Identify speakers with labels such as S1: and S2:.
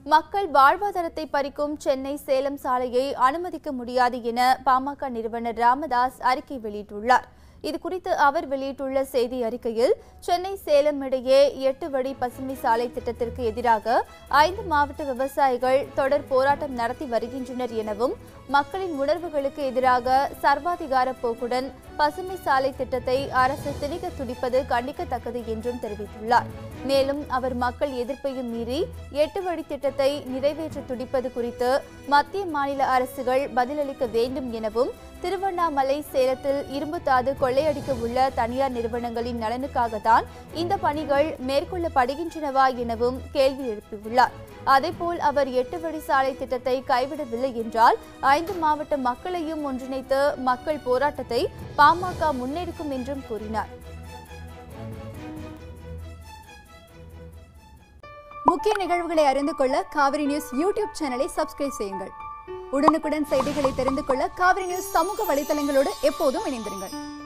S1: மக்கள் வாழ்வாதாரத்தை பறிக்கும் சென்னை சேலம் சாலையை அனுமதிக்க முடியாது என பாமக நிறுவனர் ராமதாஸ் அறிக்கை வெளியிட்டுள்ளார் இது குறித்து அவர் வெளியிட்டுள்ள செய்தி அறிக்கையில் சென்னை சேலம் இடையே எட்டு வழி பசுமை சாலை திட்டத்திற்கு எதிராக ஐந்து மாவட்ட விவசாயிகள் தொடர் போராட்டம் நடத்தி வருகின்றனர் எனவும் மக்களின் உணர்வுகளுக்கு எதிராக சர்வாதிகார போக்குடன் பசுமை சாலை திட்டத்தை அரசு திணிக்க துடிப்பது கண்டிக்கத்தக்கது என்றும் தெரிவித்துள்ளார் மேலும் அவர் மக்கள் எதிர்ப்பையும் மீறி எட்டு வழி திட்டத்தை நிறைவேற்ற துடிப்பது குறித்து மத்திய மாநில அரசுகள் பதிலளிக்க வேண்டும் எனவும் திருவண்ணாமலை சேலத்தில் இரும்புத்தாது கொள்ளையடிக்க உள்ள தனியார் நிறுவனங்களின் நலனுக்காகத்தான் இந்த பணிகள் மேற்கொள்ளப்படுகின்றனவா எனவும் கேள்வி எழுப்பியுள்ளார் அதேபோல் அவர் எட்டு வழி சாலை திட்டத்தை கைவிடவில்லை என்றால் ஐந்து மாவட்ட மக்களையும் ஒன்றிணைத்து மக்கள் போராட்டத்தை பாமக முன்னெடுக்கும் என்றும் கூறினார்
S2: முக்கிய நிகழ்வுகளை அறிந்து கொள்ள காவிரி நியூஸ் யூடியூப் சேனலை சப்ஸ்கிரைப் செய்யுங்கள் உடனுக்குடன் செய்திகளை தெரிந்து கொள்ள காவிரி நியூஸ் சமூக வலைதளங்களோடு எப்போதும் இணைந்திருங்கள்